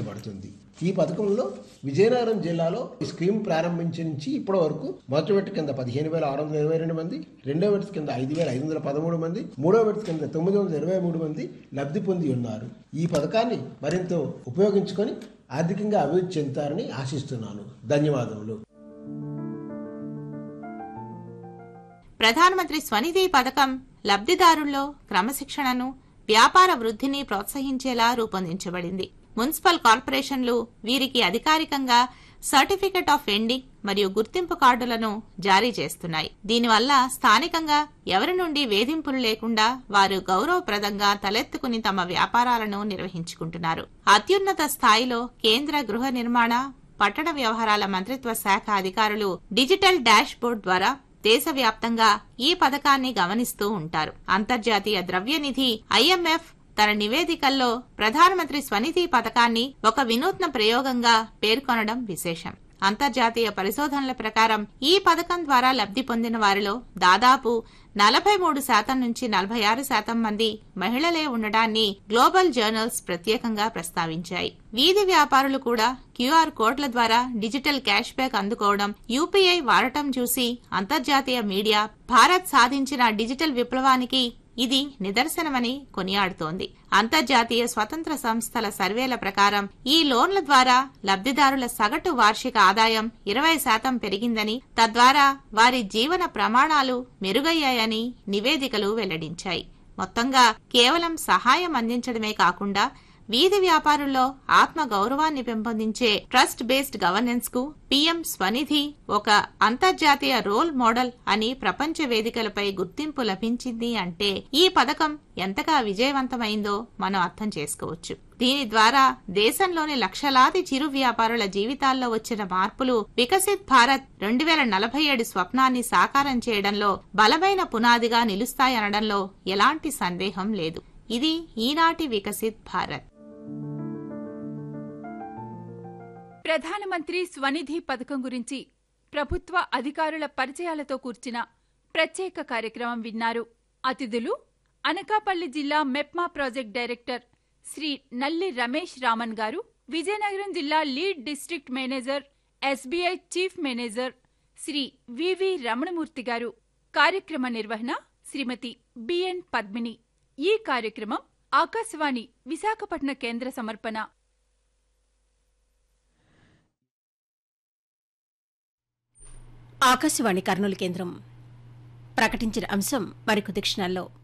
నిర్వహించబడుతుంది ఈ పథకంలో విజయనగరం జిల్లాలో ఈ స్కీమ్ ప్రారంభించి నుంచి ఇప్పటి వరకు మొదటి విడత కింద పదిహేను వేల ఆరు వందల ఇరవై రెండు మంది రెండో విడత కింద ఐదు వేల ఐదు వందల పదమూడు మంది మూడో విడత కింద తొమ్మిది వందల ఇరవై మూడు మంది లబ్ధి పొంది ఉన్నారు ఈ పథకాన్ని మరింత ఉపయోగించుకొని ఆర్థికంగా అభివృద్ధి చెందుతారని ఆశిస్తున్నాను ధన్యవాదములు ప్రధానమంత్రి స్వనిధి పథకం లబ్ధిదారుల్లో క్రమశిక్షణను వ్యాపార వృద్ధిని ప్రోత్సహించేలా రూపొందించబడింది మున్సిపల్ కార్పొరేషన్లు వీరికి అధికారికంగా సర్టిఫికెట్ ఆఫ్ ఎండింగ్ మరియు గుర్తింపు కార్డులను జారీ చేస్తున్నాయి దీనివల్ల స్థానికంగా ఎవరి నుండి వేధింపులు లేకుండా వారు గౌరవప్రదంగా తలెత్తుకుని తమ వ్యాపారాలను నిర్వహించుకుంటున్నారు అత్యున్నత స్థాయిలో కేంద్ర గృహ నిర్మాణ పట్టణ వ్యవహారాల మంత్రిత్వ శాఖ అధికారులు డిజిటల్ డాష్ బోర్డ్ ద్వారా దేశవ్యాప్తంగా ఈ పథకాన్ని గమనిస్తూ ఉంటారు అంతర్జాతీయ ద్రవ్యనిధి ఐఎంఎఫ్ తన నివేదికల్లో ప్రధానమంత్రి స్వనిధి పథకాన్ని ఒక వినూత్న ప్రయోగంగా పేర్కొనడం విశేషం అంతర్జాతీయ పరిశోధనల ప్రకారం ఈ పథకం ద్వారా లబ్ధి పొందిన వారిలో దాదాపు నలభై మూడు శాతం నుంచి నలభై ఆరు శాతం మంది మహిళలే ఉండడాన్ని గ్లోబల్ జర్నల్స్ ప్రత్యేకంగా ప్రస్తావించాయి వీధి వ్యాపారులు కూడా క్యూఆర్ కోడ్ల ద్వారా డిజిటల్ క్యాష్ బ్యాక్ అందుకోవడం యూపీఐ వాడటం చూసి అంతర్జాతీయ మీడియా భారత్ సాధించిన డిజిటల్ విప్లవానికి ఇది నిదర్శనమని కొనియాడుతోంది అంతర్జాతీయ స్వతంత్ర సంస్థల సర్వేల ప్రకారం ఈ లోన్ల ద్వారా లబ్ధిదారుల సగటు వార్షిక ఆదాయం ఇరవై శాతం పెరిగిందని తద్వారా వారి జీవన ప్రమాణాలు మెరుగయ్యాయని నివేదికలు వెల్లడించాయి మొత్తంగా కేవలం సహాయం అందించడమే కాకుండా వీధి వ్యాపారుల్లో ఆత్మ గౌరవాన్ని పెంపొందించే ట్రస్ట్ బేస్డ్ గవర్నెన్స్ కు పీఎం స్వనిధి ఒక అంతర్జాతీయ రోల్ మోడల్ అని ప్రపంచ వేదికలపై గుర్తింపు లభించింది అంటే ఈ పథకం ఎంతగా విజయవంతమైందో మనం అర్థం చేసుకోవచ్చు దీని ద్వారా దేశంలోని లక్షలాది చిరు వ్యాపారుల జీవితాల్లో వచ్చిన మార్పులు వికసిత్ భారత్ రెండు వేల నలభై ఏడు స్వప్నాన్ని సాకారం చేయడంలో బలమైన పునాదిగా నిలుస్తాయనడంలో ఎలాంటి సందేహం లేదు ఇది ఈనాటి వికసిత్ భారత్ ప్రధానమంత్రి స్వనిధి పథకం గురించి ప్రభుత్వ అధికారుల పరిచయాలతో కూర్చిన ప్రత్యేక కార్యక్రమం విన్నారు అతిథులు అనకాపల్లి జిల్లా మెప్మా ప్రాజెక్ట్ డైరెక్టర్ శ్రీ నల్లి రమేష్ రామన్ గారు విజయనగరం జిల్లా lead district manager SBI chief manager Shri VV Ramanamurthy గారు కార్యక్రమ నిర్వహణ శ్రీమతి బిఎన్ పద్మిని ఈ కార్యక్రమం ఆకాశవాణి విశాఖపట్నం కేంద్ర సమర్పణ ఆకాశవాణి కర్నూలు కేంద్రం ప్రకటించిన అంశం మరికొద్ది క్షణాల్లో